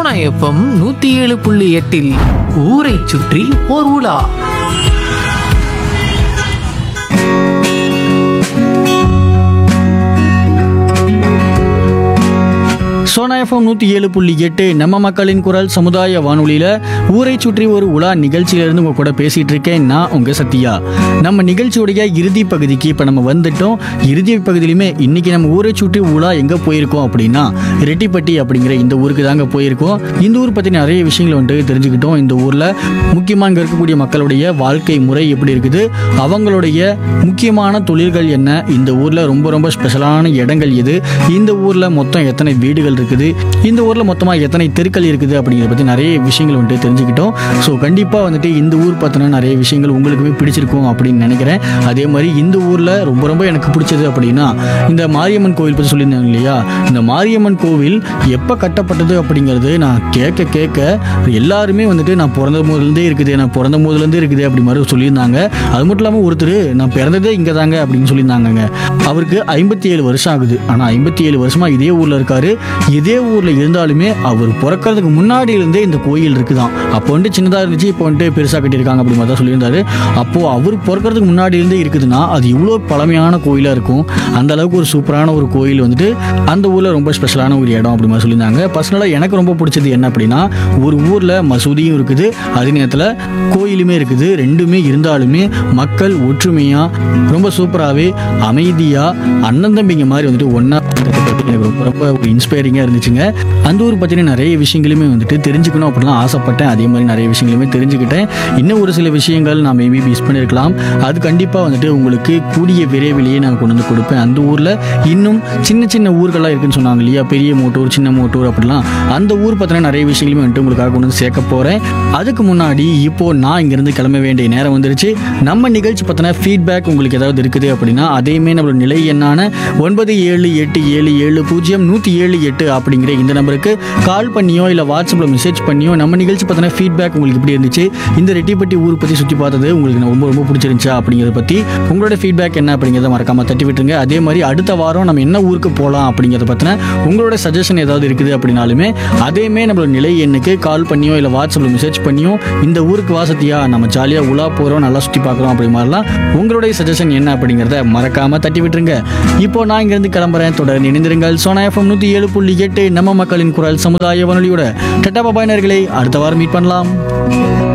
Sona FM நூத்தி ஏழு புள்ளி எட்டில் ஊரை சுற்றி ஓர் உலா சோனா எஃப்எம் நூற்றி ஏழு புள்ளி எட்டு நம்ம மக்களின் குரல் சமுதாய வானொலியில் ஊரை சுற்றி ஒரு உலா நிகழ்ச்சியிலேருந்து உங்கள் கூட பேசிகிட்டு இருக்கேன் நான் உங்கள் சத்யா நம்ம நிகழ்ச்சியுடைய இறுதி பகுதிக்கு இப்போ நம்ம வந்துட்டோம் இறுதி பகுதியிலுமே இன்றைக்கி நம்ம ஊரை சுற்றி உலா எங்கே போயிருக்கோம் அப்படின்னா ரெட்டிப்பட்டி அப்படிங்கிற இந்த ஊருக்கு தாங்க போயிருக்கோம் இந்த ஊர் பற்றி நிறைய விஷயங்கள் வந்துட்டு தெரிஞ்சுக்கிட்டோம் இந்த ஊரில் முக்கியமாக இங்கே இருக்கக்கூடிய மக்களுடைய வாழ்க்கை முறை எப்படி இருக்குது அவங்களுடைய முக்கியமான தொழில்கள் என்ன இந்த ஊரில் ரொம்ப ரொம்ப ஸ்பெஷலான இடங்கள் எது இந்த ஊரில் மொத்தம் எத்தனை வீடுகள் இருக்குது இந்த ஊரில் மொத்தமாக எத்தனை தெருக்கள் இருக்குது அப்படிங்கிறத பற்றி நிறைய விஷயங்கள் வந்துட்டு தெரிஞ்சுக்கிட்டோம் ஸோ கண்டிப்பாக வந்துட்டு இந்த ஊர் பார்த்தினா நிறைய விஷயங்கள் உங்களுக்குமே பிடிச்சிருக்கும் அப்படின்னு நினைக்கிறேன் அதே மாதிரி இந்த ஊரில் ரொம்ப ரொம்ப எனக்கு பிடிச்சது அப்படின்னா இந்த மாரியம்மன் கோவில் பற்றி சொல்லியிருந்தாங்க இல்லையா இந்த மாரியம்மன் கோவில் எப்போ கட்டப்பட்டது அப்படிங்கிறது நான் கேட்க கேட்க எல்லாருமே வந்துட்டு நான் பிறந்த போதுலேருந்தே இருக்குது நான் பிறந்த போதுலேருந்தே இருக்குது அப்படி மாதிரி சொல்லியிருந்தாங்க அது மட்டும் இல்லாமல் ஒருத்தர் நான் பிறந்ததே இங்கே தாங்க அப்படின்னு சொல்லியிருந்தாங்கங்க அவருக்கு ஐம்பத்தி ஏழு வருஷம் ஆகுது ஆனால் ஐம்பத்தி ஏழு வருஷமாக இதே ஊரில் இருக்காரு இதே ஊரில் இருந்தாலுமே அவர் பிறக்கிறதுக்கு முன்னாடியிலேருந்தே இந்த கோயில் இருக்குதான் அப்போ வந்துட்டு சின்னதாக இருந்துச்சு இப்போ வந்துட்டு பெருசாக கட்டியிருக்காங்க அப்படி மாதிரி தான் சொல்லியிருந்தாரு அப்போது அவர் பிறக்கிறதுக்கு முன்னாடியிலேருந்தே இருக்குதுன்னா அது இவ்வளோ பழமையான கோயிலாக இருக்கும் அந்த அளவுக்கு ஒரு சூப்பரான ஒரு கோயில் வந்துட்டு அந்த ஊரில் ரொம்ப ஸ்பெஷலான ஒரு இடம் அப்படி மாதிரி சொல்லியிருந்தாங்க பர்சனலாக எனக்கு ரொம்ப பிடிச்சது என்ன அப்படின்னா ஒரு ஊரில் மசூதியும் இருக்குது அதே நேரத்தில் கோயிலுமே இருக்குது ரெண்டுமே இருந்தாலுமே மக்கள் ஒற்றுமையாக ரொம்ப சூப்பராகவே அமைதியாக அண்ணன் தம்பிங்க மாதிரி வந்துட்டு ஒன்றா எனக்கு ரொம்ப ரொம்ப ஒரு இன்ஸ்பைரிங்காக இருந்துச்சுங்க அந்த ஊர் பற்றின நிறைய விஷயங்களுமே வந்துட்டு தெரிஞ்சுக்கணும் அப்படிலாம் ஆசைப்பட்டேன் அதே மாதிரி நிறைய விஷயங்களுமே தெரிஞ்சுக்கிட்டேன் இன்னும் ஒரு சில விஷயங்கள் நான் மேபி மிஸ் பண்ணியிருக்கலாம் அது கண்டிப்பாக வந்துட்டு உங்களுக்கு கூடிய விரைவிலேயே நான் கொண்டு வந்து கொடுப்பேன் அந்த ஊரில் இன்னும் சின்ன சின்ன ஊர்கள்லாம் இருக்குன்னு சொன்னாங்க இல்லையா பெரிய மோட்டூர் சின்ன மோட்டூர் அப்படிலாம் அந்த ஊர் பற்றின நிறைய விஷயங்களுமே வந்துட்டு உங்களுக்காக கொண்டு வந்து சேர்க்க போகிறேன் அதுக்கு முன்னாடி இப்போ நான் இங்கேருந்து கிளம்ப வேண்டிய நேரம் வந்துருச்சு நம்ம நிகழ்ச்சி பற்றின ஃபீட்பேக் உங்களுக்கு ஏதாவது இருக்குது அப்படின்னா அதையுமே நம்மளோட நிலை எண்ணான ஒன்பது ஏழு எட்டு ஏழு ஏழு பூஜ்ஜியம் நூற்றி ஏழு எட்டு அப்படிங்கிற இந்த நம்பருக்கு கால் பண்ணியோ இல்லை வாட்ஸ்அப்பில் மெசேஜ் பண்ணியோ நம்ம நிகழ்ச்சி பற்றின ஃபீட்பேக் உங்களுக்கு எப்படி இருந்துச்சு இந்த ரெட்டிப்பட்டி ஊர் பற்றி சுற்றி பார்த்தது உங்களுக்கு ரொம்ப ரொம்ப பிடிச்சிருந்துச்சா அப்படிங்கிறத பற்றி உங்களோட ஃபீட்பேக் என்ன அப்படிங்கிறத மறக்காம தட்டி விட்டுருங்க அதே மாதிரி அடுத்த வாரம் நம்ம என்ன ஊருக்கு போகலாம் அப்படிங்கிறத பற்றின உங்களோட சஜஷன் ஏதாவது இருக்குது அப்படின்னாலுமே அதையுமே நம்மளோட நிலை எண்ணுக்கு கால் பண்ணியோ இல்லை வாட்ஸ்அப்பில் மெசேஜ் பண்ணியோ இந்த ஊருக்கு வாசத்தியா நம்ம ஜாலியாக உலா போகிறோம் நல்லா சுற்றி பார்க்குறோம் அப்படி மாதிரிலாம் உங்களுடைய சஜஷன் என்ன அப்படிங்கிறத மறக்காம தட்டி விட்டுருங்க இப்போ நான் இங்கேருந்து கிளம்புறேன் தொடர்ந்து இணைந்திருங்கள் சோனா எஃப்எம் நூற்றி ஏழு புள்ளி எட்டு நம்ம மக்களின் குரல் சமுதாய வானொலியோட டட்டா பாபாயினர்களை அடுத்த வாரம் மீட் பண்ணலாம்